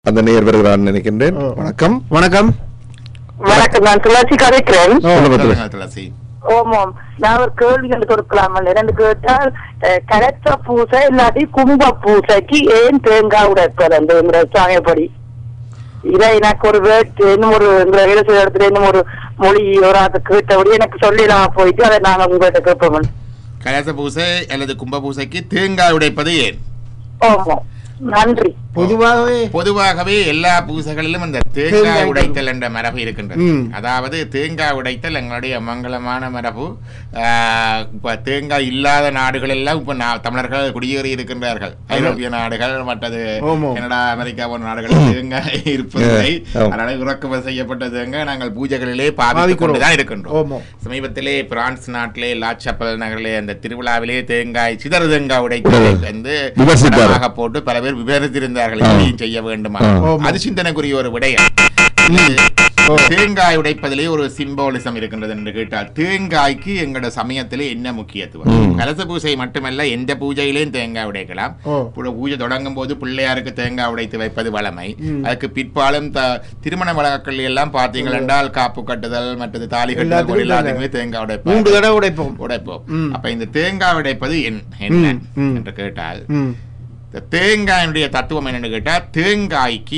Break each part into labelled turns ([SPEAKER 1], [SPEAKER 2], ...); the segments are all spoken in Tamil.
[SPEAKER 1] அந்த நேர் வருகிறான்னு நினைக்கின்றேன்
[SPEAKER 2] ஓ.
[SPEAKER 1] வணக்கம்
[SPEAKER 2] வணக்கம்
[SPEAKER 3] வணக்கம் நான் துளசி கதைக்கிறேன்
[SPEAKER 2] ஓ,
[SPEAKER 1] சொல்லுங்க
[SPEAKER 4] சொல்லுங்க,
[SPEAKER 1] துளசி.
[SPEAKER 4] துளசி
[SPEAKER 3] ஓமாம் நான் ஒரு கேள்வி கண்டு கொடுக்கலாம் ரெண்டு கேட்டால் அஹ், கலச்ச பூசை இல்லாட்டி கும்ப பூசைக்கு ஏன் தேங்காய் உடைப்பதுங்கிற சாமியப்படி இதை எனக்கு ஒரு வேட் இன்னும் ஒரு இந்த இடத்துல இடத்துல இன்னும் ஒரு மொழி ஒரு அதை கேட்டபடி எனக்கு சொல்லிடலாம் போயிட்டு அதை நாங்க உங்கள்கிட்ட கேட்போம்
[SPEAKER 4] கலச பூசை அல்லது கும்ப பூசைக்கு தேங்காய் உடைப்பது ஏன்
[SPEAKER 3] ஓமாம் நன்றி
[SPEAKER 2] பொதுவாகவே
[SPEAKER 4] பொதுவாகவே எல்லா பூசைகளிலும் அந்த தேங்காய்
[SPEAKER 2] தேங்காய்
[SPEAKER 4] உடைத்தல் என்ற மரபு இருக்கின்றது
[SPEAKER 2] ம்.
[SPEAKER 4] அதாவது தேங்காய் உடைத்தல் எங்களுடைய மங்களமான மரபு ஆஹ், இப்ப தேங்காய் இல்லாத நாடுகள் எல்லாம் இப்ப நா- தமிழர்கள் குடியேறி இருக்கின்றார்கள் ஐரோப்பிய நாடுகள் மற்றது
[SPEAKER 2] ஆமா.
[SPEAKER 4] கனடா அமெரிக்கா போன்ற நாடுகளில் தேங்காய் இருப்பதில்லை
[SPEAKER 1] ஆமா.
[SPEAKER 4] அதனால இறக்குமதி செய்யப்பட்ட தேங்காய் நாங்கள் பூஜைகளிலே பாவித்துக்
[SPEAKER 2] பாவிக்கிறோம்.
[SPEAKER 4] கொண்டுதான் இருக்கின்றோம்
[SPEAKER 2] ஆமா.
[SPEAKER 4] சமீபத்திலே பிரான்ஸ் நாட்டிலே லாச்சப்பல் நகரிலே அந்த திருவிழாவிலே தேங்காய் சிதறு தேங்காய் உடைத்து
[SPEAKER 1] உடனே.
[SPEAKER 4] வந்து
[SPEAKER 1] விமர்சித்தார்.
[SPEAKER 4] படமாக போட்டு பல பேர் விவரித்திருந்தார்கள் இதையும் செய்ய வேண்டுமா
[SPEAKER 1] ஆ.
[SPEAKER 2] ஆமா.
[SPEAKER 4] அது சிந்தனைக்குரிய ஒரு விடயம் இது தேங்காய் உடைப்பதிலே ஒரு சிம்பாலிசம் இருக்கின்றது என்று கேட்டால் தேங்காய்க்கு எங்களோட சமயத்திலே என்ன முக்கியத்துவம்
[SPEAKER 1] ம்.
[SPEAKER 4] கலச பூஜை மட்டுமல்ல எந்த பூஜையிலையும் தேங்காய் உடைக்கலாம்
[SPEAKER 2] ஓ.
[SPEAKER 4] புற பூஜை தொடங்கும் போது பிள்ளையாருக்கு தேங்காய் உடைத்து வைப்பது வளமை
[SPEAKER 2] ம்.
[SPEAKER 4] அதுக்கு பிற்பாலும் த- திருமண வழக்கங்கள் எல்லாம் பார்த்தீங்கள் என்றால் காப்பு கட்டுதல் மற்றது தாலி கட்டுதல்
[SPEAKER 2] எல்லாத்துக்கும்
[SPEAKER 4] எல்லாத்துக்குமே தேங்காய்
[SPEAKER 2] மூன்று
[SPEAKER 4] உடைப்பாங்க
[SPEAKER 2] தடவை உடைப்போம்
[SPEAKER 4] உடைப்போம்
[SPEAKER 2] ம்.
[SPEAKER 4] அப்ப இந்த தேங்காய் உடைப்பது என்- என்ன
[SPEAKER 2] ம், ம்.
[SPEAKER 4] என்று கேட்டால்
[SPEAKER 2] ம்.
[SPEAKER 4] இந்த தேங்காயினுடைய தத்துவம் என்னன்னு கேட்டா தேங்காய்க்கு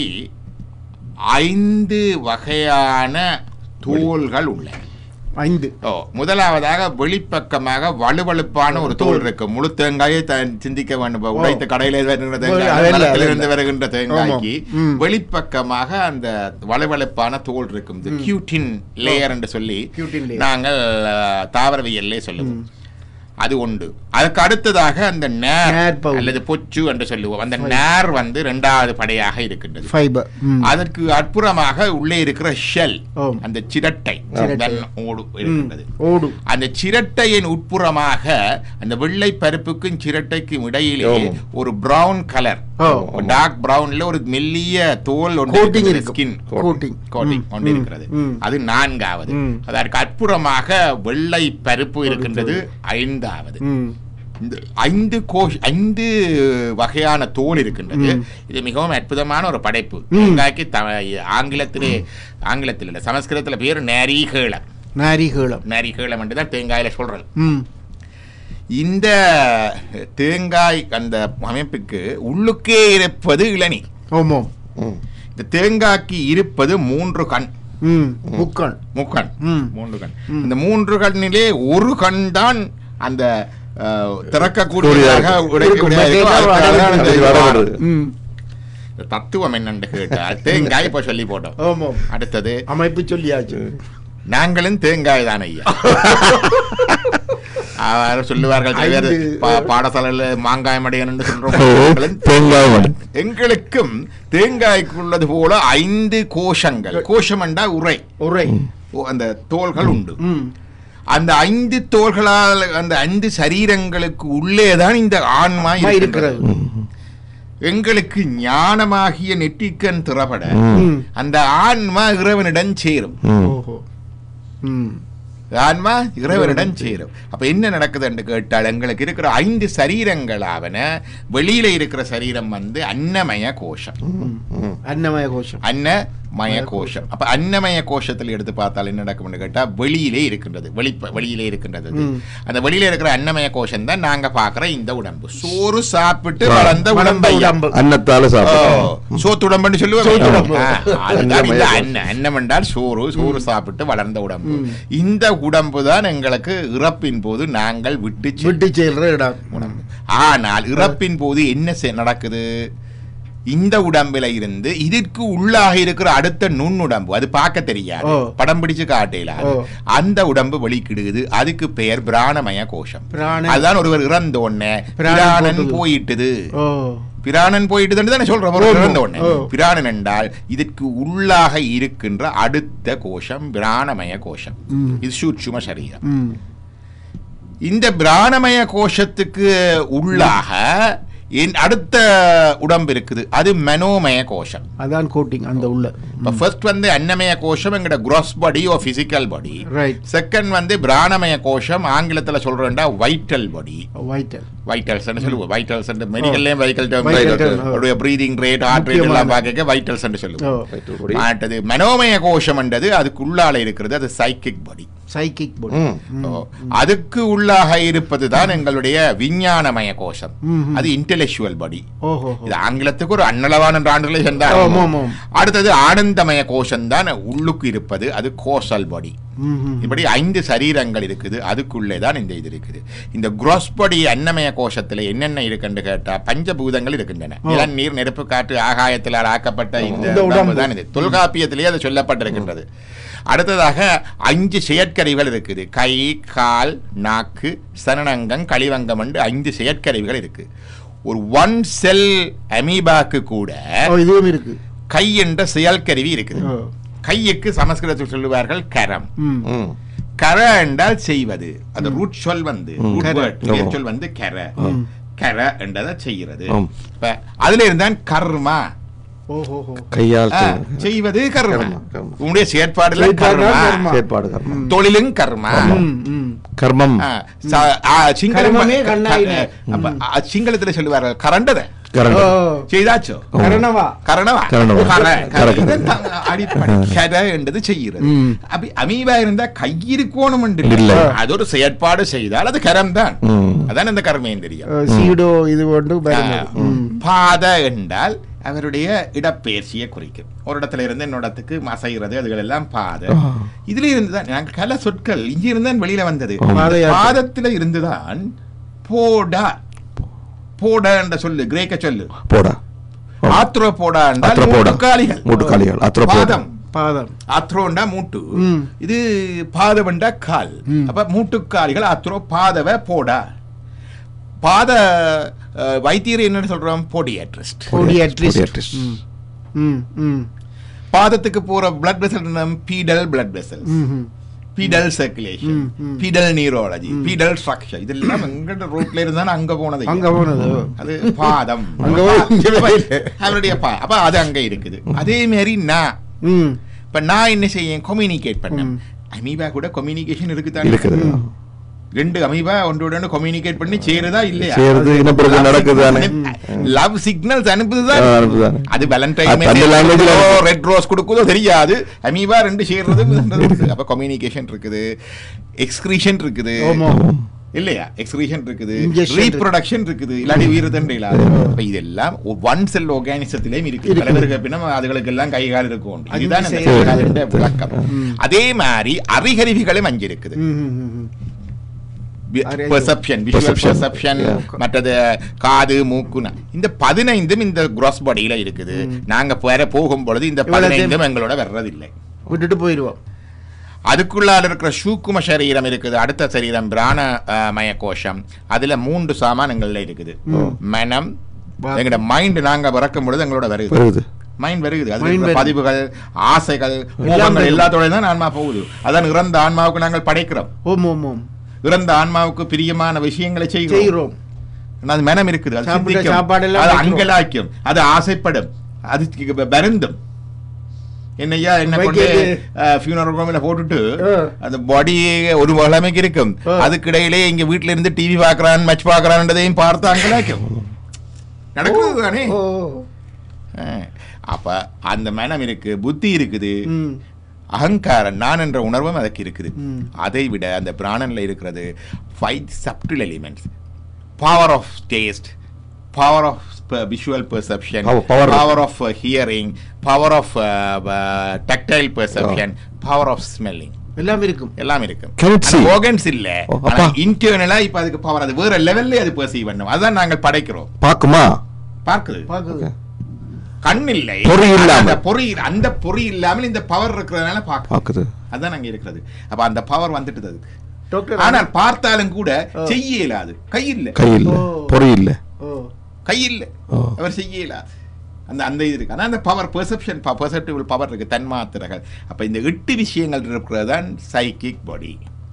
[SPEAKER 4] ஐந்து வகையான தோல்கள் உள்ளன
[SPEAKER 2] ஐந்து
[SPEAKER 4] ஓ முதலாவதாக வெளிப்பக்கமாக வலுவழுப்பான ஒரு தோல் இருக்கு முழு தேங்காயை த- சிந்திக்க வேண்டும் இப்ப உடைத்த கடையில வருகின்ற தேங்காய்
[SPEAKER 2] அது இல்ல, அது
[SPEAKER 4] மரத்திலிருந்து
[SPEAKER 2] இல்ல.
[SPEAKER 4] வருகின்ற தேங்காய்க்கு
[SPEAKER 2] ஆமாம். ம்.
[SPEAKER 4] வெளிப்பக்கமாக அந்த வலுவழுப்பான தோல் இருக்கும் இந்த கியூட்டின் லேயர் என்று சொல்லி
[SPEAKER 2] Cutin layer.
[SPEAKER 4] நாங்கள் அஹ், தாவரவியல்லே சொல்லுவோம் அது உண்டு அதுக்கு அடுத்ததாக அந்த நேர்
[SPEAKER 2] நேர் பகுதி.
[SPEAKER 4] அல்லது பொச்சு என்று சொல்லுவோம் அந்த நேர் வந்து இரண்டாவது படையாக இருக்கின்றது
[SPEAKER 2] ஃபைபர் ம்.
[SPEAKER 4] அதற்கு அற்புறமாக உள்ளே இருக்கிற ஷெல்
[SPEAKER 2] ஆம்.
[SPEAKER 4] அந்த சிரட்டை
[SPEAKER 2] சிரட்டை.
[SPEAKER 4] தன் ஓடு இருக்கின்றது
[SPEAKER 2] ஓடு
[SPEAKER 4] அந்த சிரட்டையின் உட்புறமாக அந்த வெள்ளை பருப்புக்கும் சிரட்டைக்கும் இடையிலே
[SPEAKER 1] ஆமாம்.
[SPEAKER 4] ஒரு பிரவுன் கலர்
[SPEAKER 2] ஓ.
[SPEAKER 4] டார்க் பிரவுன்ல ஒரு மெல்லிய தோல் ஒன்று
[SPEAKER 2] Coating
[SPEAKER 4] இருக்கிறது.
[SPEAKER 2] இருக்கும்.
[SPEAKER 4] Skin.
[SPEAKER 2] Coating.
[SPEAKER 4] Coating
[SPEAKER 2] ம்,
[SPEAKER 4] ஒன்று
[SPEAKER 2] ம்,
[SPEAKER 4] இருக்கிறது
[SPEAKER 2] ம்.
[SPEAKER 4] அது நான்காவது
[SPEAKER 2] ம்.
[SPEAKER 4] அதற்கு அற்புறமாக வெள்ளை பருப்பு இருக்கின்றது ஐந்தாவது
[SPEAKER 2] ம்.
[SPEAKER 4] இந்த ஐந்து கோஷ் ஐந்து வகையான தோல் இருக்கின்றது
[SPEAKER 2] ம்.
[SPEAKER 4] இது மிகவும் அற்புதமான ஒரு படைப்பு
[SPEAKER 2] ம்.
[SPEAKER 4] தேங்காய்க்கு த- ஆங்கிலத்திலே ஆங்கிலத்தில் இல்ல சமஸ்கிருதத்துல பேர் நேரீகேளம்
[SPEAKER 2] நாரிகேளம்
[SPEAKER 4] நேரீகேளம் என்று தான் தேங்காயில சொல்றது
[SPEAKER 2] ம்.
[SPEAKER 4] இந்த தேங்காய் அந்த அமைப்புக்கு உள்ளுக்கே இருப்பது இளநீ
[SPEAKER 2] ஆமாம்
[SPEAKER 1] ம்.
[SPEAKER 4] இந்த தேங்காய்க்கு இருப்பது மூன்று கண்
[SPEAKER 2] ம். முக்கண்
[SPEAKER 4] முக்கண்
[SPEAKER 2] ம்.
[SPEAKER 4] மூன்று கண்
[SPEAKER 2] ம்.
[SPEAKER 4] இந்த மூன்று கண்ணிலே ஒரு கண் தான் அந்த அஹ், திறக்கக்கூடியதாக
[SPEAKER 1] இருக்கும்.
[SPEAKER 4] உடைக்கக்கூடியதாக இருக்கும்.
[SPEAKER 2] மற்றெல்லாம்
[SPEAKER 4] அதுக்காக தான்
[SPEAKER 1] அது
[SPEAKER 4] இந்த
[SPEAKER 1] வர
[SPEAKER 4] வாரம்.
[SPEAKER 1] வருது.
[SPEAKER 2] ம்.
[SPEAKER 4] இந்த தத்துவம் என்னன்னு கேட்டால் தேங்காய் இப்ப சொல்லி போட்டோம்
[SPEAKER 2] ஆமாம்
[SPEAKER 4] அடுத்தது
[SPEAKER 2] அமைப்பு சொல்லியாச்சு
[SPEAKER 4] நாங்களும் தேங்காய் தான் ஐயா அவர் சொல்லுவார்கள் சில பேர்
[SPEAKER 2] ஐந்து.
[SPEAKER 4] பா- பாடசாலையில மாங்காய் மடையன் என்று
[SPEAKER 1] ஓ,
[SPEAKER 4] சொல்றோம்
[SPEAKER 1] தேங்காய் மணி.
[SPEAKER 4] எங்களுக்கும் தேங்காய்க்குள்ளது போல ஐந்து கோஷங்கள் கோஷம் என்றா உரை
[SPEAKER 2] உரை
[SPEAKER 4] ஓ, அந்த தோள்கள் உண்டு
[SPEAKER 2] ம்.
[SPEAKER 4] அந்த ஐந்து தோள்களால் அந்த ஐந்து சரீரங்களுக்கு உள்ளேதான் இந்த ஆன்மா
[SPEAKER 2] அம்மா
[SPEAKER 4] இருக்கிறது
[SPEAKER 2] இருக்கிறது
[SPEAKER 4] எங்களுக்கு ஞானமாகிய நெற்றிக்கண் திறப்பட
[SPEAKER 2] ம்.
[SPEAKER 4] அந்த ஆன்மா இறைவனிடம் சேரும்
[SPEAKER 1] ம்.
[SPEAKER 2] ஓஹோ ம்.
[SPEAKER 4] ஆன்மா இறைவனிடம் சேரும் அப்ப என்ன நடக்குது என்று கேட்டால் எங்களுக்கு இருக்கிற ஐந்து சரீரங்களாவன வெளியில இருக்கிற சரீரம் வந்து அன்னமய கோஷம்
[SPEAKER 1] ம்.
[SPEAKER 2] அன்னமய கோஷம்
[SPEAKER 4] அன்னமய கோஷம் அப்ப அன்னமய கோஷத்தில் எடுத்து பார்த்தால் என்ன நடக்கும்னு கேட்டா வெளியிலே இருக்கின்றது வெளி வெளியிலே இருக்கின்றது அது.
[SPEAKER 2] ம்.
[SPEAKER 4] அந்த வெளியில இருக்கிற அன்னமய கோஷம் தான் நாங்க பாக்குற இந்த உடம்பு சோறு சாப்பிட்டு
[SPEAKER 1] ஆ.
[SPEAKER 4] வளர்ந்த
[SPEAKER 2] வளர்ந்த
[SPEAKER 4] உடம்பு ஐயா.
[SPEAKER 2] உடம்பு.
[SPEAKER 1] அன்னத்தால
[SPEAKER 4] ஓ,
[SPEAKER 1] சாப்பிடும்
[SPEAKER 4] சோத்துடம்புன்னு சொல்லுவாங்க
[SPEAKER 2] சோத்துடம்பு.
[SPEAKER 4] ஆ, அதுதான் இந்த
[SPEAKER 1] அன்னமய
[SPEAKER 4] அன்னம் அன்னம் என்றால் சோறு சோறு சாப்பிட்டு வளர்ந்த உடம்பு
[SPEAKER 2] ம்.
[SPEAKER 4] இந்த உடம்பு தான் எங்களுக்கு இறப்பின் போது நாங்கள் விட்டு செல்லும்
[SPEAKER 2] விட்டு செல்ற இடம்
[SPEAKER 4] உடம்பு ஆனால் இறப்பின் போது என்ன செ- நடக்குது இந்த உடம்பில இருந்து இதற்கு உள்ளாக இருக்கிற அடுத்த நுண்ணுடம்பு அது பார்க்க தெரியாது
[SPEAKER 2] ஓ.
[SPEAKER 4] படம் பிடிச்சு காட்டையில
[SPEAKER 2] ஓ.
[SPEAKER 4] அந்த உடம்பு வெளிக்கிடுது அதுக்கு பெயர் பிராணமய கோஷம்
[SPEAKER 2] பிராண
[SPEAKER 4] அதுதான் ஒருவர் இறந்த உடனே
[SPEAKER 2] பிராணன்
[SPEAKER 4] பிராணன்
[SPEAKER 2] போகுது.
[SPEAKER 4] போயிட்டுது
[SPEAKER 2] ஓ
[SPEAKER 4] பிராணன் போயிட்டுதுன்னு தானே சொல்றோம் ஒரு
[SPEAKER 2] ஓ,
[SPEAKER 4] இறந்த உடனே
[SPEAKER 2] ஓ.
[SPEAKER 4] பிராணன் என்றால் இதற்கு உள்ளாக இருக்கின்ற அடுத்த கோஷம் பிராணமய கோஷம்
[SPEAKER 2] ம்.
[SPEAKER 4] இது சூட்சும சரீரம்
[SPEAKER 2] ம்.
[SPEAKER 4] இந்த பிராணமய கோஷத்துக்கு உள்ளாக என் அடுத்த உடம்பு இருக்குது அது மனோமய கோஷம்
[SPEAKER 2] அதான் கோட்டிங் அந்த உள்ள
[SPEAKER 4] இப்போ ஃபர்ஸ்ட் வந்து அன்னமய கோஷம் எங்கட gross பாடி ஓ பிசிக்கல் பாடி
[SPEAKER 2] ரைட்
[SPEAKER 4] செகண்ட் வந்து பிராணமய கோஷம் ஆங்கிலத்துல சொல்றேன்டா வைட்டல் பாடி
[SPEAKER 2] வைட்டல்
[SPEAKER 4] வைட்டல்ஸ் சொல்லுவோம் வைட்டல்ஸ் மெடிக்கல்லையும் வைக்கல் டேர்ம்
[SPEAKER 2] Vital term, ஓ.
[SPEAKER 4] அவருடைய ப்ரீதிங் ரேட் ஹார்ட் ரேட் எல்லாம் பார்க்க வைட்டல்ஸ்
[SPEAKER 2] ஓ
[SPEAKER 4] சொல்லுவோம்
[SPEAKER 1] Vital body.
[SPEAKER 4] மாட்டது மனோமய கோஷம்ன்றது அதுக்கு உள்ளால இருக்கிறது அது சைக்கிக் பாடி
[SPEAKER 2] சைக்கிக் பாடி
[SPEAKER 1] ம்.
[SPEAKER 4] அதுக்கு உள்ளாக இருப்பது தான் எங்களுடைய விஞ்ஞானமய கோஷம்
[SPEAKER 2] ம், ம்.
[SPEAKER 4] அது இன்டெலெக்சுவல் பாடி
[SPEAKER 2] ஓஹோ
[SPEAKER 4] இது ஆங்கிலத்துக்கு ஒரு அன்னளவான டிரான்ஸ்லேஷன் தான்
[SPEAKER 2] ஆமாம், ஆமாம்.
[SPEAKER 4] அடுத்தது ஆனந்தமய கோஷம் தான் உள்ளுக்கு இருப்பது அது கோசல் பாடி
[SPEAKER 2] ம், ம்.
[SPEAKER 4] இப்படி ஐந்து சரீரங்கள் இருக்குது அதுக்குள்ளே தான் இந்த இது இருக்குது இந்த குரோஸ்படி அன்னமய கோஷத்துல என்னென்ன இருக்குன்னு கேட்டா பஞ்சபூதங்கள் இருக்கின்றன நிலம் நீர் நெருப்பு காற்று ஆகாயத்திலால் ஆக்கப்பட்ட இந்த
[SPEAKER 2] இந்த உடம்பு.
[SPEAKER 4] உடம்பு தான் இது தொல்காப்பியத்திலேயே அது சொல்லப்பட்டிருக்கின்றது அடுத்ததாக அஞ்சு செயற்கருவிகள் இருக்குது கை கால் நாக்கு சரணங்கம் களிவங்கம் என்று ஐந்து செயற்கருவிகள் இருக்கு ஒரு ஒன் செல் அமீபாக்கு கூட
[SPEAKER 2] ஓ இதுவும் இருக்கு
[SPEAKER 4] கை என்ற செயல்கருவி இருக்குது
[SPEAKER 2] ஓ.
[SPEAKER 4] கையுக்கு சமஸ்கிருதத்தில் சொல்லுவார்கள் கரம்
[SPEAKER 2] ம்
[SPEAKER 1] ம்.
[SPEAKER 4] கர என்றால் செய்வது அந்த ரூட் சொல் வந்து root
[SPEAKER 2] கர.
[SPEAKER 4] word, வேர்
[SPEAKER 1] ஆமா.
[SPEAKER 4] சொல் வந்து கர
[SPEAKER 2] ம்.
[SPEAKER 4] கர என்றதை செய்கிறது
[SPEAKER 1] ஆம்.
[SPEAKER 4] இப்ப அதுல இருந்தான் கர்மா
[SPEAKER 2] ஓஹோ ஹோ
[SPEAKER 1] கையால்
[SPEAKER 4] ஆ,
[SPEAKER 1] செய்வது.
[SPEAKER 4] செய்வது கர்மா
[SPEAKER 1] கர்மா, கர்மா.
[SPEAKER 4] உன்னுடைய செயற்பாடுல
[SPEAKER 2] செயற்பாடு தான்
[SPEAKER 4] கர்மா
[SPEAKER 2] கர்மா.
[SPEAKER 1] செயற்பாடு கர்மம்
[SPEAKER 4] தொழிலும் கர்மா
[SPEAKER 2] ம் ம்
[SPEAKER 1] கர்மம்
[SPEAKER 4] ஆ, ச- ஆ, சிங்களம்
[SPEAKER 2] கர்மமே கண்ணாயின.
[SPEAKER 4] அப்ப, ஆ, சிங்களத்துல சொல்லுவார்கள் கரண்டத
[SPEAKER 1] கரண்ட்
[SPEAKER 2] ஓ
[SPEAKER 4] செய்தாச்சோ
[SPEAKER 2] கரணவா
[SPEAKER 4] கரணவா
[SPEAKER 1] கரணவா.
[SPEAKER 4] கர, கர.
[SPEAKER 1] கர, கர.
[SPEAKER 4] இதன் த- அடிப்படை கர என்றது செய்கிறது
[SPEAKER 2] ம்.
[SPEAKER 4] அப்படி அமீபா இருந்தா கையிருக்கோணும்
[SPEAKER 1] இல்ல.
[SPEAKER 4] இல்லை அது ஒரு செயற்பாடு செய்தால் அது கரம் தான்
[SPEAKER 1] ம்.
[SPEAKER 4] அதான் இந்த கர்மேந்திரியம்
[SPEAKER 2] சீடோ இது ஒன்று
[SPEAKER 4] ஆ,
[SPEAKER 2] வருന്നത്
[SPEAKER 4] பாத என்றால் அவருடைய இடப்பெயர்ச்சியை குறிக்கும் ஒரு இடத்துல இருந்து இன்னொரு இடத்துக்கு அசைகிறது அதுகள் எல்லாம் பாத
[SPEAKER 1] ஆ.
[SPEAKER 4] இதுல இருந்துதான் நாங்க கல சொற்கள் இங்க இருந்தான் வெளியில வந்தது
[SPEAKER 2] பாதயாத்திரை.
[SPEAKER 4] பாதத்துல இருந்துதான் போடா போடா என்ற சொல்லு கிரேக்க சொல்லு
[SPEAKER 1] போடா
[SPEAKER 4] ஆத்ரோ போடா என்றால்
[SPEAKER 1] ஆத்ரோபோடா.
[SPEAKER 4] மூட்டுக்காலிகள்
[SPEAKER 1] மூட்டுக்காலிகள். ஆத்ரோபோடா.
[SPEAKER 4] பாதம்
[SPEAKER 2] பாதம்
[SPEAKER 4] ஆத்ரோண்டா மூட்டு
[SPEAKER 2] ம்.
[SPEAKER 4] இது பாதவண்டா கால்
[SPEAKER 2] ம்.
[SPEAKER 4] அப்ப மூட்டுக்காலிகள் ஆத்ரோ பாதவ போடா பாத அஹ், வைத்தியர் என்னன்னு சொல்றோம் போடியாட்ரிஸ்ட்
[SPEAKER 2] போடியாட்ரிஸ்ட்
[SPEAKER 1] Podiatrist.
[SPEAKER 2] ம் ம் ம்
[SPEAKER 4] பாதத்துக்கு போற blood vessel pedal blood vessel
[SPEAKER 2] ம் ம்
[SPEAKER 4] பீடல் சர்க்குலேஷன்
[SPEAKER 2] ம், ம்.
[SPEAKER 4] பீடல் நியூரோலஜி பீடல் ஸ்ட்ரக்சர் இதெல்லாம் எங்கிட்ட ரோட்ல இருந்தா அங்க போனது
[SPEAKER 2] அங்க போனது
[SPEAKER 4] அது பாதம்
[SPEAKER 2] அங்க போய் இங்க போய்.
[SPEAKER 4] அவருடைய பா அப்ப அது அங்க இருக்குது அதே மாதிரி நான்
[SPEAKER 2] ம்
[SPEAKER 4] இப்ப நான் என்ன செய்ய கம்யூனிகேட் பண்ணேன் அமீபா கூட கம்யூனிகேஷன் இருக்குதானே
[SPEAKER 1] இருக்குது
[SPEAKER 4] ரெண்டு அமீபா ஒன்றோட ஒன்று கம்யூனிகேட் பண்ணி சேருதா இல்லையா
[SPEAKER 1] சேர்ந்து இனப்பிறகு நடக்குதுதானே
[SPEAKER 4] லவ் சிக்னல்ஸ் அனுப்புதுதான்
[SPEAKER 1] ஆ, அனுப்புதுதானே.
[SPEAKER 4] அது
[SPEAKER 1] அது அந்த
[SPEAKER 4] வேலண்டைன்
[SPEAKER 1] language ல இருக்கு.
[SPEAKER 4] ரெட் ரோஸ் கொடுக்குதோ தெரியாது அமீபா ரெண்டு சேர்றது அப்ப கம்யூனிகேஷன் இருக்குது எக்ஸ்கிரீஷன் இருக்குது
[SPEAKER 2] ஆமா.
[SPEAKER 4] இல்லையா எக்ஸ்கிரீஷன் இருக்குது
[SPEAKER 2] Ingestion இருக்கு.
[SPEAKER 4] ரீப்ரொடக்ஷன் இருக்குது இல்லாட்டி உயிர்த்தண்டை இல்லாது அப்ப இதெல்லாம் ஒன் செல் ஆர்கானிசத்திலேயும் இருக்கு
[SPEAKER 2] இருக்குது.
[SPEAKER 4] பல பேருக்கு பின்ன அதுகளுக்கு எல்லாம் கை கால் இருக்கும் இதுதான் இந்த
[SPEAKER 2] செயல்.
[SPEAKER 4] செயல்பாடுன்ற விளக்கம்
[SPEAKER 2] ம்.
[SPEAKER 4] அதே மாதிரி அறிகருவிகளும் அஞ்சு இருக்குது
[SPEAKER 2] ம் ம் ம் ம் அறிவு.
[SPEAKER 4] Perception visual
[SPEAKER 1] Perception.
[SPEAKER 4] Perception
[SPEAKER 1] Yeah.
[SPEAKER 4] மற்றது காது மூக்குன இந்த பதினைந்தும் இந்த கிராஸ் பாடியில இருக்குது நாங்க வேற போகும் பொழுது இந்த
[SPEAKER 2] இவ்வளவு
[SPEAKER 4] பதினைந்தும் எங்களோட வர்றதில்லை
[SPEAKER 2] விட்டுட்டு போயிடுவோம்
[SPEAKER 4] அதுக்குள்ளால இருக்கிற சூக்கும சரீரம் இருக்குது அடுத்த சரீரம் பிராண அஹ், மய கோஷம் அதுல மூன்று சாமான் எங்கள்ல இருக்குது மனம்
[SPEAKER 2] வா-
[SPEAKER 4] எங்களோட மைண்ட் நாங்க பிறக்கும் பொழுது எங்களோட வருது
[SPEAKER 1] வருது
[SPEAKER 4] மைண்ட் வருகுது அது
[SPEAKER 2] Mind
[SPEAKER 4] இருக்கிற
[SPEAKER 2] வருது.
[SPEAKER 4] பதிவுகள் ஆசைகள்
[SPEAKER 2] எல்லாம்
[SPEAKER 4] மோகங்கள்
[SPEAKER 2] வருது.
[SPEAKER 4] எல்லாத்தோட தான் ஆன்மா போகுது அதான் இறந்த ஆன்மாவுக்கு நாங்கள் படைக்கிறோம்
[SPEAKER 2] ஓம் ஓம் ஓம்
[SPEAKER 4] இறந்த ஆன்மாவுக்கு பிரியமான விஷயங்களை செய்கிறோம்
[SPEAKER 2] செய்கிறோம்
[SPEAKER 4] அது மனம் இருக்குது அது
[SPEAKER 2] சாப்பிட்ட
[SPEAKER 4] சிந்திக்கும்.
[SPEAKER 2] சாப்பாடெல்லாம்
[SPEAKER 4] அது
[SPEAKER 2] வைக்கிறோம்.
[SPEAKER 4] அங்கலாய்க்கும் அது ஆசைப்படும் அது வருந்தும் என்னையா என்ன கொண்டு
[SPEAKER 2] வைக்கிறது.
[SPEAKER 4] ஃபியூனரல் ஹோமில் போட்டுட்டு
[SPEAKER 2] ஆ.
[SPEAKER 4] அந்த பாடி ஒரு வளமைக்கு இருக்கும்
[SPEAKER 2] ஆ.
[SPEAKER 4] அதுக்கிடையிலே இங்க வீட்ல இருந்து டிவி பார்க்கறான் மேட்ச் பார்க்கறான்றதையும் பார்த்து அங்கலாய்க்கும் நடக்கிறது தானே
[SPEAKER 2] ஓ
[SPEAKER 4] ஆ. அப்ப அந்த மனம் இருக்கு புத்தி இருக்குது
[SPEAKER 2] ம்
[SPEAKER 4] அகங்காரம் நான் என்ற உணர்வும் அதுக்கு இருக்குது
[SPEAKER 2] ம்.
[SPEAKER 4] அதை விட அந்த பிராணன்ல இருக்கிறது five subtle elements power of taste power of visual perception
[SPEAKER 1] Power- power of-
[SPEAKER 4] power of hearing power of tactile perception power of smelling
[SPEAKER 2] எல்லாம் இருக்கும்
[SPEAKER 4] எல்லாம் இருக்கும்
[SPEAKER 1] Can it see?
[SPEAKER 4] ஓகன்ஸ் இல்ல
[SPEAKER 1] ஓ,
[SPEAKER 4] ஆனா
[SPEAKER 1] அப்பா.
[SPEAKER 4] இன்டர்னலா இப்ப அதுக்கு பவர் அது வேற லெவல்ல அது பெர்சீவ் பண்ணும் அதான் நாங்கள் படைக்கிறோம்
[SPEAKER 1] பாக்குமா
[SPEAKER 4] பார்க்குது
[SPEAKER 2] பாக்குது
[SPEAKER 4] கண் இல்லை
[SPEAKER 1] பொறி இல்லாமல்.
[SPEAKER 4] அந்த பொறி அந்த பொறி இல்லாமல் இந்த பவர் இருக்கிறதுனால பார்க்க
[SPEAKER 1] பாக்குது
[SPEAKER 4] அதான் அங்க இருக்கிறது அப்ப அந்த பவர் வந்துட்டு அதுக்கு
[SPEAKER 2] டாக்டர்
[SPEAKER 4] ஆனால் பார்த்தாலும் கூட
[SPEAKER 2] ஆ.
[SPEAKER 4] செய்ய இயலாது கை இல்ல
[SPEAKER 1] கை இல்ல
[SPEAKER 2] ஓ.
[SPEAKER 1] பொறி இல்ல
[SPEAKER 2] ஓ
[SPEAKER 4] கை இல்ல
[SPEAKER 1] ஓ.
[SPEAKER 4] அவர் செய்ய இயலாது அந்த அந்த இது இருக்கு ஆனா அந்த பவர் பெர்செப்ஷன் பெர்செப்டிவ் பவர் இருக்கு தன்மாத்திரங்கள் அப்ப இந்த எட்டு விஷயங்கள் இருக்கிறது தான் சைக்கிக் பாடி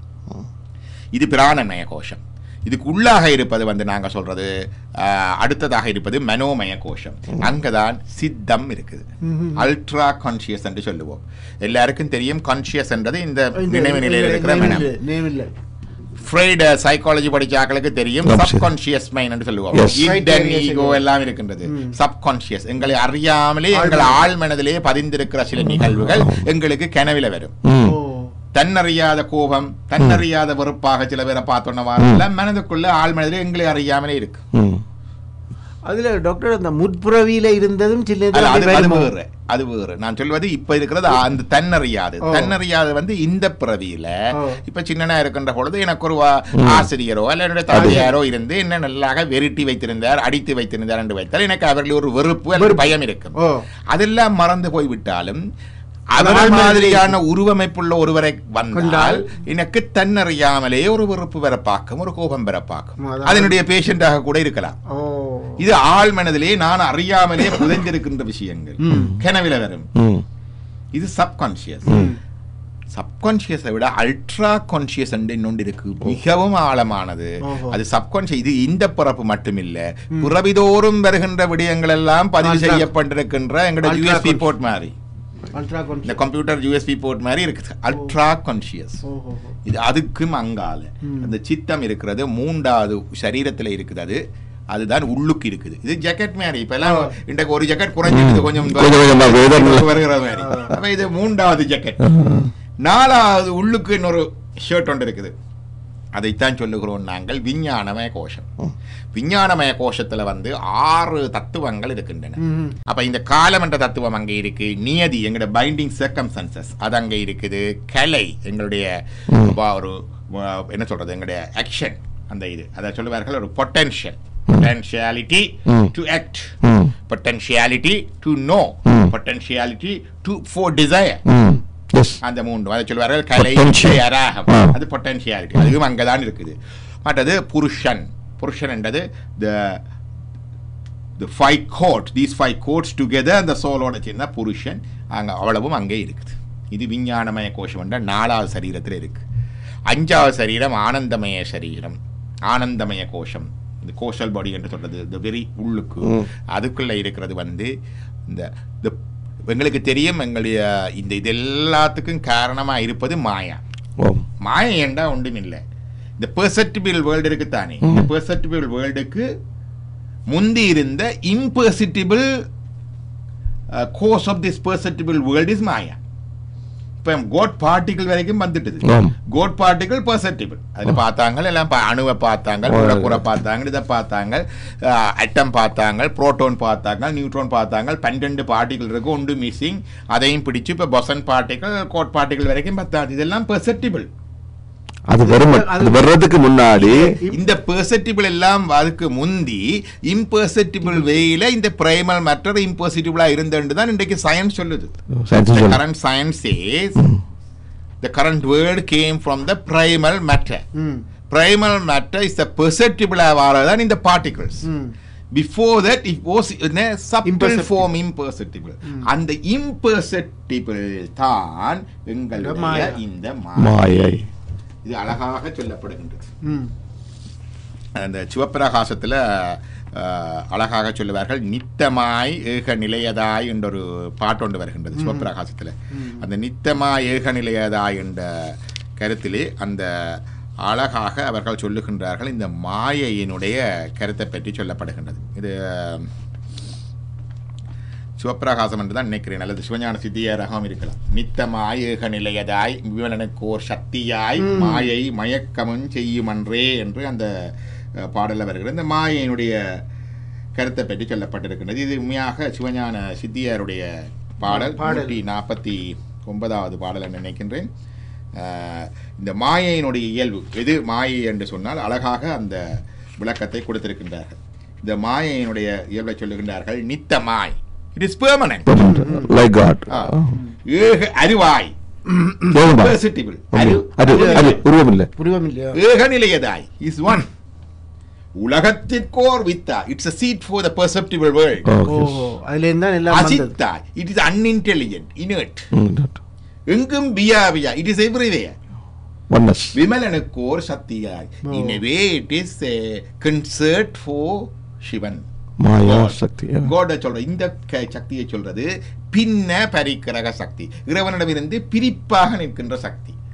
[SPEAKER 4] இது பிராணமய கோஷம் இதுக்கு உள்ளாக இருப்பது வந்து நாங்க சொல்றது ஆஹ், அடுத்ததாக இருப்பது மனோமய கோஷம் அங்கதான் சித்தம் இருக்குது
[SPEAKER 2] ம்ஹும்.
[SPEAKER 4] அல்ட்ரா கான்சியஸ் என்று சொல்லுவோம் எல்லாருக்கும் தெரியும் கான்சியஸ் என்றது இந்த
[SPEAKER 2] இந்த-
[SPEAKER 4] நினைவு நிலையில்
[SPEAKER 2] இந்த
[SPEAKER 4] இருக்கிற
[SPEAKER 2] name
[SPEAKER 4] மனம்
[SPEAKER 2] இல்ல, name இல்ல
[SPEAKER 4] ஃப்ரைடு சைக்காலஜி படிச்ச ஆக்களுக்கு தெரியும்
[SPEAKER 1] ஆமா, சரி.
[SPEAKER 4] சப்கான்ஷியஸ் மைண்ட் சொல்லுவோம்
[SPEAKER 1] Yes.
[SPEAKER 4] ஈடன்
[SPEAKER 2] Criteria
[SPEAKER 4] ஈகோ
[SPEAKER 2] சொல்லுவோம்.
[SPEAKER 4] எல்லாம் இருக்கின்றது சப்கான்ஷியஸ் எங்களை அறியாமலே எங்கள் ஆழ் மனதிலே பதிந்திருக்கிற சில நிகழ்வுகள் எங்களுக்கு கனவில வரும்
[SPEAKER 1] ம்
[SPEAKER 2] ஓ
[SPEAKER 4] தன்னறியாத கோபம் தன்னறியாத வெறுப்பாக சில பேரை பார்த்தோன்னா எல்லாம் மனதுக்குள்ள ஆழ் மனதிலே எங்களை அறியாமலே இருக்கு
[SPEAKER 1] ம்
[SPEAKER 2] அதுல டாக்டர் அந்த முற்புறவியில இருந்ததும் சில
[SPEAKER 4] அது அது அது
[SPEAKER 2] வருமா?
[SPEAKER 4] வேறு அது வேறு நான் சொல்வது இப்ப இருக்கிறது அந்த தன்னறியாது
[SPEAKER 2] ஓ.
[SPEAKER 4] தன்னறியாது வந்து இந்த பிறவியில
[SPEAKER 2] ஓ.
[SPEAKER 4] இப்ப சின்னனா இருக்கின்ற பொழுது எனக்கு ஒரு வா- ஆசிரியரோ அல்ல என்னுடைய தாதியாரோ இருந்து என்ன நல்லாக வெருட்டி வைத்திருந்தார் அடித்து வைத்திருந்தார் என்று வைத்தால் எனக்கு அவர்கள் ஒரு வெறுப்பு அல்லது பயம் இருக்கும்
[SPEAKER 2] ஓ
[SPEAKER 4] அதெல்லாம் மறந்து போய்விட்டாலும் அவர்
[SPEAKER 2] ஆழ்மனதிலே
[SPEAKER 4] மாதிரியான உருவமைப்புள்ள ஒருவரை வந்தால்
[SPEAKER 2] கொண்டால்
[SPEAKER 4] எனக்கு தன்னறியாமலே ஒரு வெறுப்பு பெற பார்க்கும் ஒரு கோபம் பெற பார்க்கும்
[SPEAKER 2] அதாவது-
[SPEAKER 4] அதனுடைய பேஷண்டாக கூட இருக்கலாம்
[SPEAKER 2] ஓ
[SPEAKER 4] இது ஆழ் மனதிலே நான் அறியாமலே புதைந்திருக்கின்ற விஷயங்கள்
[SPEAKER 2] ம்.
[SPEAKER 4] கனவில வரும்
[SPEAKER 1] ம்
[SPEAKER 4] இது சப்கான்சியஸ் சப்கான்சியஸை விட அல்ட்ரா கான்சியஸ் இன்னொன்று இருக்கு மிகவும் ஆழமானது
[SPEAKER 2] ஓஹோ.
[SPEAKER 4] அது சப்கான்சியஸ் இது இந்த பிறப்பு மட்டுமில்ல பிறவிதோறும் வருகின்ற விடயங்கள் எல்லாம் பதிவு
[SPEAKER 2] Ultra-
[SPEAKER 4] செய்யப்பட்டிருக்கின்ற எங்களோட
[SPEAKER 2] Ultra
[SPEAKER 4] யூஎஸ்பி
[SPEAKER 2] conscious.
[SPEAKER 4] போர்ட் மாதிரி
[SPEAKER 2] அல்ட்ரா
[SPEAKER 4] இந்த
[SPEAKER 2] கான்ஷியஸ்
[SPEAKER 4] கம்ப்யூட்டர் யூஎஸ்பி போர்ட் மாதிரி இருக்குது அல்ட்ரா கான்சியஸ்
[SPEAKER 2] ஓஹோ
[SPEAKER 4] இது அதுக்கும் அங்கால
[SPEAKER 2] ம்.
[SPEAKER 4] அந்த சித்தம் இருக்கிறது மூன்றாவது சரீரத்துல இருக்குது அது அதுதான் உள்ளுக்கு இருக்குது இது ஜாக்கெட் மாதிரி இப்ப எல்லாம் இன்றைக்கு ஒரு ஜாக்கெட் குறைஞ்சிருக்குது கொஞ்சம்
[SPEAKER 1] கொஞ்சம் கொஞ்சமா weather ல-
[SPEAKER 4] வருகிற மாதிரி அப்ப இது மூன்றாவது ஜாக்கெட் நாலாவது உள்ளுக்கு இன்னொரு ஷர்ட் ஒன்று இருக்குது அதைத்தான் சொல்லுகிறோம் நாங்கள் விஞ்ஞானமய கோஷம் விஞ்ஞானமய கோஷத்துல வந்து ஆறு தத்துவங்கள் இருக்கின்றன
[SPEAKER 2] ம்
[SPEAKER 4] அப்ப இந்த காலம் என்ற தத்துவம் அங்க இருக்கு நியதி எங்களுடைய பைண்டிங் சர்க்கம்சன்சஸ் அது அங்க இருக்குது கலை எங்களுடைய வா- ஒரு வா- என்ன சொல்றது எங்களுடைய ஆக்ஷன் அந்த இது அதை சொல்லுவார்கள் ஒரு பொட்டன்ஷியல் பொட்டன்ஷியாலிட்டி
[SPEAKER 1] ம்.
[SPEAKER 4] டு ஆக்ட்
[SPEAKER 1] ம்
[SPEAKER 4] பொட்டன்ஷியாலிட்டி டு நோ
[SPEAKER 1] ம்.
[SPEAKER 4] பொட்டன்ஷியாலிட்டி டு ஃபோர் டிசைர்
[SPEAKER 1] ம் எஸ்
[SPEAKER 4] அந்த மூன்று அதை சொல்வார்கள் கலை
[SPEAKER 1] Potential.
[SPEAKER 4] இச்சை, அராகம்
[SPEAKER 1] ஆ.
[SPEAKER 4] அது பொட்டன்ஷியாலிட்டி அதுவும் அங்கதான் இருக்குது மற்றது புருஷன் புருஷன் என்றது the the five gods these five gods together அந்த சோலோட சேர்ந்தா புருஷன் அங்க அவ்வளவும் அங்கே இருக்குது இது விஞ்ஞானமய கோஷம் என்ற நாலாவது சரீரத்தில் இருக்கு அஞ்சாவது சரீரம் ஆனந்தமய சரீரம் ஆனந்தமய கோஷம் இந்த கோஷல் பாடி என்று சொல்றது இந்த வெறி உள்ளுக்கு
[SPEAKER 1] ம்.
[SPEAKER 4] அதுக்குள்ள இருக்கிறது வந்து இந்த இந்த எங்களுக்கு தெரியும் எங்களுடைய இந்த இது எல்லாத்துக்கும் காரணமா இருப்பது மாயா
[SPEAKER 1] ஓம்
[SPEAKER 4] மாயை என்றா ஒன்றும் இல்லை இந்த பெர்செப்டிபிள் வேர்ல்டு இருக்கு தானே இந்த பெர்செப்டிபிள் வேர்ல்டுக்கு முந்தி இருந்த imperceptible cause of this perceptible world is Maya இப்போ கோட் பார்ட்டிகள் வரைக்கும் வந்துட்டுது
[SPEAKER 1] ஆம்.
[SPEAKER 4] கோட் பார்ட்டிகள் பெர்செப்டிபிள் அதில் பார்த்தாங்க எல்லாம் பா- அணுவை பார்த்தாங்க
[SPEAKER 1] ஓ.
[SPEAKER 4] மூலக்கூறை பார்த்தாங்க இதை பார்த்தாங்க அட்டம் பார்த்தாங்க புரோட்டான் பார்த்தாங்க நியூட்ரான் பார்த்தாங்க பன்னெண்டு பார்ட்டிகள் இருக்கு ஒன்று மிஸ்ஸிங் அதையும் பிடிச்சு இப்போ பொசன் பார்ட்டிகள் கோட் பார்ட்டிகள் வரைக்கும் பார்த்தாங்க இதெல்லாம் பெர்செப்டிபிள்
[SPEAKER 1] அது வரும் அது வர்றதுக்கு முன்னாடி
[SPEAKER 4] இந்த பெர்செப்டிபிள் எல்லாம் அதுக்கு முந்தி இம்பர்செப்டிபிள் வேயில இந்த பிரைமல் மற்ற இம்பர்செப்டிபிளா இருந்தது தான் இன்றைக்கு சயின்ஸ் சொல்லுது
[SPEAKER 1] சயின்ஸ்
[SPEAKER 4] the
[SPEAKER 1] சொல்லு
[SPEAKER 4] current science says the current word came from the primal matter
[SPEAKER 2] ம்
[SPEAKER 4] primal matter is the perceptible rather than in the particles
[SPEAKER 2] ம்
[SPEAKER 4] before that it was in a subtle
[SPEAKER 2] Imperceptible.
[SPEAKER 4] form imperceptible அந்த imperceptible தான் எங்களுடைய
[SPEAKER 2] மாயா.
[SPEAKER 4] இந்த மாயை
[SPEAKER 1] மாயை
[SPEAKER 4] இது அழகாக சொல்லப்படுகின்றது
[SPEAKER 2] ம்
[SPEAKER 4] அந்த சிவப்பிரகாசத்தில் அழகாக சொல்லுவார்கள் நித்தமாய் ஏக நிலையதாய் என்ற ஒரு பாட்டு ஒன்று வருகின்றது சிவப்பிரகாசத்தில் அந்த நித்தமாய் ஏக நிலையதாய் என்ற கருத்திலே அந்த அழகாக அவர்கள் சொல்லுகின்றார்கள் இந்த மாயையினுடைய கருத்தை பற்றி சொல்லப்படுகின்றது இது சிவப்பிரகாசம் என்று தான் நினைக்கிறேன் அல்லது சிவஞான சித்தியரகம் இருக்கலாம் நித்தமாய் ஏக நிலையதாய் விமலனுக்கு ஓர் சக்தியாய் மாயை மயக்கமும் செய்யுமன்றே என்று அந்த அஹ், பாடல்ல வருகிறது இந்த மாயையினுடைய கருத்தை பற்றி சொல்லப்பட்டிருக்கின்றது இது உண்மையாக சிவஞான சித்தியாருடைய பாடல்
[SPEAKER 2] பாடல்.
[SPEAKER 4] நூற்றி நாற்பத்தி ஒன்பதாவது பாடல் என்று நினைக்கின்றேன் அஹ், இந்த மாயையினுடைய இயல்பு எது மாயை என்று சொன்னால் அழகாக அந்த விளக்கத்தை கொடுத்திருக்கின்றார்கள் இந்த மாயையினுடைய இயல்பை சொல்லுகின்றார்கள் நித்தமாய் it is permanent
[SPEAKER 1] like God
[SPEAKER 4] ஏக அறிவாய் Perceptible. அறிவு
[SPEAKER 1] அது அது உருவம் இல்லை
[SPEAKER 2] புரிவம் இல்லையா
[SPEAKER 4] ஏக நிலையதாய் இஸ் ஒன் உலகத்திற்கோர் வித்தா it's a seat for the perceptible world
[SPEAKER 1] okay
[SPEAKER 2] ஓஹோ அதுல இருந்தா எல்லாம் வந்தது
[SPEAKER 4] அசித்தா இட் இஸ் unintelligent inert
[SPEAKER 1] ம்
[SPEAKER 4] எங்கும் பியா பியா இட் இஸ் எவ்ரிவேர்
[SPEAKER 1] ஒன்னஸ்
[SPEAKER 4] விமலனுக்கோர் சக்தியாய்
[SPEAKER 2] Oh.
[SPEAKER 4] எனவே it is consort for Shiva
[SPEAKER 1] Maya
[SPEAKER 4] God.
[SPEAKER 1] Shakti
[SPEAKER 4] கோட சொல்ற இந்த க- சக்தியை சொல்றது பின்ன பரிக்கிரக சக்தி இறைவனிடமிருந்து பிரிப்பாக நிற்கின்ற சக்தி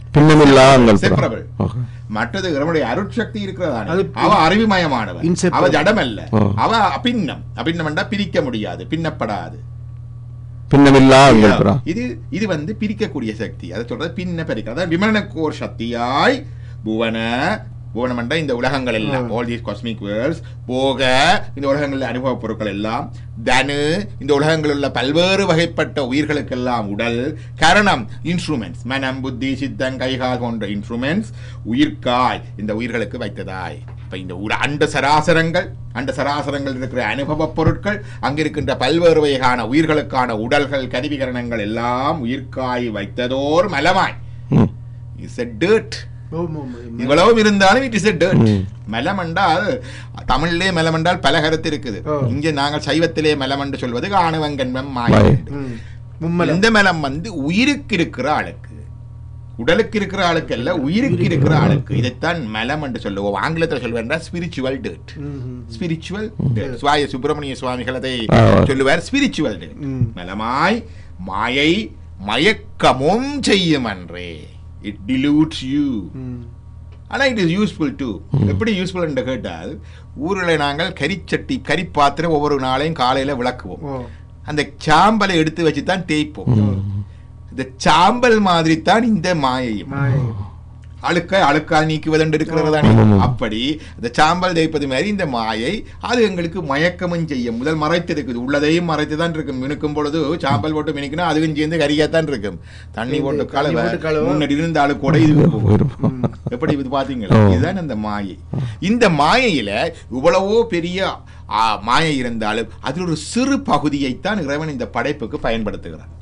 [SPEAKER 1] பின்னமில்லாங்கள்
[SPEAKER 4] செப்பரபிள்
[SPEAKER 1] ஓகே
[SPEAKER 4] மற்றது இறைவனுடைய அருட்சக்தி இருக்கிறதா
[SPEAKER 2] அது
[SPEAKER 4] அவ அறிவுமயமானவன்
[SPEAKER 2] Inseparable.
[SPEAKER 4] அவ ஜடமல்ல
[SPEAKER 1] ஓ.
[SPEAKER 4] அவ அபின்னம் அபின்னம் என்றா பிரிக்க முடியாது பின்னப்படாது
[SPEAKER 1] பின்னமில்லாங்கள் பிரா
[SPEAKER 4] இது இது வந்து பிரிக்கக்கூடிய சக்தி அதை சொல்றது பின்ன பறிக்க அதாவது விமனக்கோர் சக்தியாய் புவன புவனமண்டா இந்த உலகங்கள் எல்லாம் ஆல் தீஸ் காஸ்மிக் வேர்ல்ட்ஸ் போக இந்த உலகங்களில் அனுபவ பொருட்கள் எல்லாம் தனு இந்த உலகங்களில் உள்ள பல்வேறு வகைப்பட்ட உயிர்களுக்கெல்லாம் உடல் கரணம் இன்ஸ்ட்ருமெண்ட்ஸ் மனம் புத்தி சித்தம் கைகால் போன்ற இன்ஸ்ட்ருமெண்ட்ஸ் உயிர்காய் இந்த உயிர்களுக்கு வைத்ததாய் இப்ப இந்த உல அண்ட சராசரங்கள் அண்ட சராசரங்கள் இருக்கிற அனுபவ பொருட்கள் அங்க இருக்கின்ற பல்வேறு வகையான உயிர்களுக்கான உடல்கள் கருவிகரணங்கள் எல்லாம் உயிர்காய் வைத்ததோர் மலமாய்
[SPEAKER 1] ம்.
[SPEAKER 4] இஸ் எ டேட்
[SPEAKER 2] ஓம், ஓம், ஓம்.
[SPEAKER 4] இவ்வளவும் இருந்தாலும் இட் இஸ் எ டேட்
[SPEAKER 1] ம்.
[SPEAKER 4] மலம் என்றால் தமிழிலே மலம் என்றால் பல கருத்து இருக்குது
[SPEAKER 2] ஓ.
[SPEAKER 4] இங்கே நாங்கள் சைவத்திலே மலம் என்று சொல்வது ஆணவங்கன்மம் மாயம்
[SPEAKER 1] மாயை.
[SPEAKER 4] என்று.
[SPEAKER 2] ம். மும்மலம்
[SPEAKER 4] இந்த மலம் வந்து உயிருக்கு இருக்கிற ஆளுக்கு உடலுக்கு இருக்கிற ஆளுக்கு அல்ல உயிருக்கு இருக்கிற ஆளுக்கு இதைத்தான் மலம் என்று சொல்லுவோம் ஆங்கிலத்தில் சொல்வேன் ஸ்பிரிச்சுவல் டேட்
[SPEAKER 2] ம், ம்.
[SPEAKER 4] ஸ்பிரிச்சுவல் சுவாய சுப்பிரமணிய சுவாமிகள் அதை
[SPEAKER 1] ஆ.
[SPEAKER 4] சொல்லுவார் ஸ்பிரிச்சுவல்
[SPEAKER 2] ம்.
[SPEAKER 4] மலமாய் மாயை மயக்கமும் செய்யும் அன்றே இட் டிலூட்ஸ் யூ
[SPEAKER 2] ம்.
[SPEAKER 4] ஆனா இட் இஸ் யூஸ்ஃபுல் டு எப்படி யூஸ்ஃபுல் என்று கேட்டால் ஊரில் நாங்கள் கரிச்சட்டி கறி பாத்திரம் ஒவ்வொரு நாளையும் காலையில விளக்குவோம்
[SPEAKER 2] ஓ
[SPEAKER 4] அந்த சாம்பலை எடுத்து வச்சு தான் தேய்ப்போம்
[SPEAKER 1] ம்.
[SPEAKER 4] இந்த சாம்பல் மாதிரி தான் இந்த மாயையும்
[SPEAKER 2] மாயை.
[SPEAKER 4] அழுக்க அழுக்கா நீக்குவதென்று இருக்கிறது தானே
[SPEAKER 1] ஆமாம்.
[SPEAKER 4] அப்படி இந்த சாம்பல் தேய்ப்பது மாதிரி இந்த மாயை அது எங்களுக்கு மயக்கமும் செய்யும் முதல் மறைத்து இருக்குது உள்ளதையும் மறைத்து தான் இருக்கும் மினுக்கும் பொழுது சாம்பல் போட்டு மினுக்கினா அதுவும் சேர்ந்து கரியாத்தான் இருக்கும் தண்ணி
[SPEAKER 2] இது
[SPEAKER 4] போட்டு
[SPEAKER 2] தண்ணி
[SPEAKER 4] கலவை
[SPEAKER 2] போட்டு கழுவ.
[SPEAKER 4] முன்னாடி இருந்த ஆளு கூட இது போகும்
[SPEAKER 1] இருக்கும்.
[SPEAKER 4] எப்படி இது பாத்தீங்களா
[SPEAKER 1] ஓ.
[SPEAKER 4] இதுதான் அந்த மாயை இந்த மாயையில இவ்வளவோ பெரிய ஆ, மாயை இருந்தாலும் அதில் ஒரு சிறு பகுதியைத்தான் இறைவன் இந்த படைப்புக்கு பயன்படுத்துகிறான்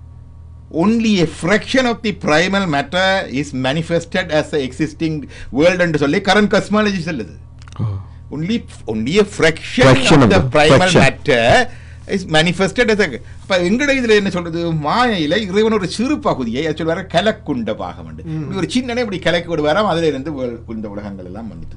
[SPEAKER 4] only a fraction of the primal matter is manifested as the existing world என்று சொல்லி current cosmology சொல்லுது
[SPEAKER 1] ஓ.
[SPEAKER 4] only only a fraction,
[SPEAKER 1] Fraction
[SPEAKER 4] of
[SPEAKER 1] of
[SPEAKER 4] the
[SPEAKER 1] the-
[SPEAKER 4] primal
[SPEAKER 1] fraction.
[SPEAKER 4] matter is manifested as a அப்ப எங்கட இதுல என்ன சொல்றது மாயையில இறைவன் ஒரு சிறு பகுதியை அது சொல்வாரு கலக்குண்ட பாகம் உண்டு இப்படி ஒரு சின்னனே இப்படி கலக்கி விடுவாராம் அதுல இருந்து வேல்- இந்த உலகங்கள் எல்லாம் வந்துட்டு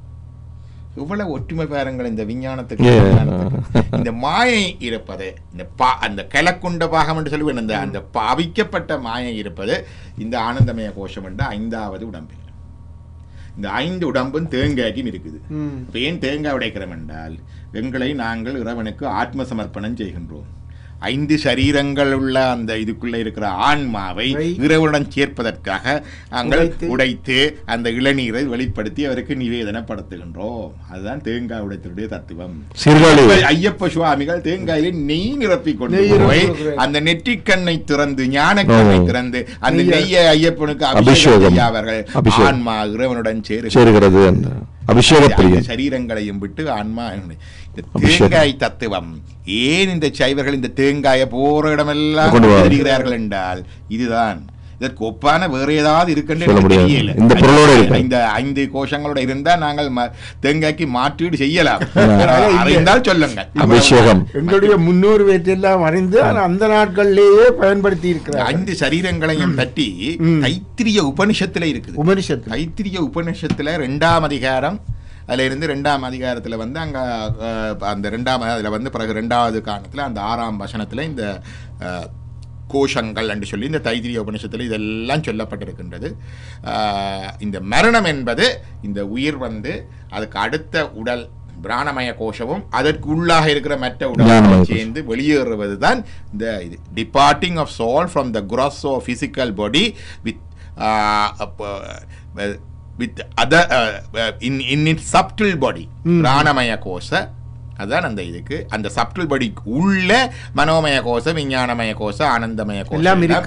[SPEAKER 4] இவ்வளவு ஒற்றுமை பாருங்கள் இந்த விஞ்ஞானத்துக்கு
[SPEAKER 1] Yeah.
[SPEAKER 4] விஞ்ஞானத்துக்கு. இந்த மாயை இருப்பது இந்த பா அந்த கலக்குண்ட பாகம் என்று சொல்லுவேன் அந்த அந்த பாவிக்கப்பட்ட மாயை இருப்பது இந்த ஆனந்தமய கோஷம் என்ற ஐந்தாவது உடம்பில் இந்த ஐந்து உடம்பும் தேங்காய்க்கும் இருக்குது
[SPEAKER 2] ம்.
[SPEAKER 4] இப்ப ஏன் தேங்காய் உடைக்கிறோம் என்றால் எங்களை நாங்கள் இறைவனுக்கு ஆத்ம சமர்ப்பணம் செய்கின்றோம் ஐந்து சரீரங்கள் உள்ள அந்த இதுக்குள்ள இருக்கிற ஆன்மாவை
[SPEAKER 2] வை.
[SPEAKER 4] இறைவனுடன் சேர்ப்பதற்காக நாங்கள்
[SPEAKER 2] உடைத்து.
[SPEAKER 4] உடைத்து அந்த இளநீரை வெளிப்படுத்தி அவருக்கு நிவேதனப்படுத்துகின்றோம் அதுதான் தேங்காய் உடைத்தலுடைய தத்துவம்
[SPEAKER 1] சீர்காழி
[SPEAKER 4] ஐயப்ப- ஐயப்ப சுவாமிகள் தேங்காயிலே நெய் நிரப்பி கொண்டு
[SPEAKER 2] நெய் நிரப்பி
[SPEAKER 4] போய்
[SPEAKER 2] கொடுக்கிறார்.
[SPEAKER 4] அந்த நெற்றிக்கண்ணை திறந்து ஞான கண்ணை
[SPEAKER 1] ஆமா.
[SPEAKER 4] திறந்து அந்த
[SPEAKER 2] நெய்யை-
[SPEAKER 4] நெய்யை ஐயப்பனுக்கு அபிஷேகம்
[SPEAKER 1] அபிஷேகம்.
[SPEAKER 4] செய்ய அவர்கள்
[SPEAKER 1] அபிஷேகம்.
[SPEAKER 4] ஆன்மா இறைவனுடன் சேரு
[SPEAKER 1] சேருகிறது அந்த அபிஷேக
[SPEAKER 4] ஐந்து
[SPEAKER 1] பிரியன்
[SPEAKER 4] சரீரங்களையும் விட்டு ஆன்மா இந்த
[SPEAKER 1] அபிஷேகம்.
[SPEAKER 4] தேங்காய் தத்துவம் ஏன் இந்த சைவர்கள் இந்த தேங்காயை போற இடமெல்லாம்
[SPEAKER 1] கொண்டு வர-
[SPEAKER 4] தெரிகிறார்கள் என்றால் இதுதான் இதற்கு ஒப்பான வேற ஏதாவது இருக்குன்னு
[SPEAKER 1] சொல்ல
[SPEAKER 4] எனக்கு
[SPEAKER 1] முடியாது.
[SPEAKER 4] தெரியல.
[SPEAKER 1] இந்த பொருளோட இருக்கு.
[SPEAKER 4] இந்த ஐந்து கோஷங்களோட இருந்தா நாங்கள் ம- தேங்காய்க்கு மாற்றீடு செய்யலாம்
[SPEAKER 2] ஆனா இங்க-
[SPEAKER 4] அறிந்தால் சொல்லுங்க
[SPEAKER 1] அபிஷேகம்
[SPEAKER 2] எங்களுடைய முன்னோர் வேற்றெல்லாம் அறிந்து ஆனா அந்த நாட்களிலேயே பயன்படுத்தி இருக்கிறார்
[SPEAKER 4] ஐந்து சரீரங்களையும் பற்றி
[SPEAKER 2] ம்.
[SPEAKER 4] தைத்திரிய உபனிஷத்துல இருக்குது
[SPEAKER 2] உபனிஷத்து
[SPEAKER 4] தைத்திரிய உபநிஷத்துல ரெண்டாம் அதிகாரம் அதுல இருந்து ரெண்டாம் அதிகாரத்துல வந்து அங்க அஹ், அந்த ரெண்டாம் அதுல வந்து பிறகு ரெண்டாவது காரணத்துல அந்த ஆறாம் வசனத்துல இந்த அஹ், கோஷங்கள் என்று சொல்லி இந்த தைத்திரிய உபநிஷத்தில் இதெல்லாம் சொல்லப்பட்டிருக்கின்றது அஹ், இந்த மரணம் என்பது இந்த உயிர் வந்து அதுக்கு அடுத்த உடல் பிராணமய கோஷமும் அதற்கு உள்ளாக இருக்கிற மற்ற
[SPEAKER 1] ஞானமய
[SPEAKER 4] உடல்
[SPEAKER 1] கோஷம்.
[SPEAKER 4] சேர்ந்து வெளியேறுவது தான் இந்த இது departing of soul from the gross of physical body with uh, uh, with other uh, uh, in in its subtle body பிராணமய கோஷ அதான் அந்த இதுக்கு அந்த சப்டில் பாடிக்கு உள்ள மனோமய கோஷ விஞ்ஞானமய கோஷ ஆனந்தமய கோஷம்
[SPEAKER 2] எல்லாம்
[SPEAKER 4] எல்லாம்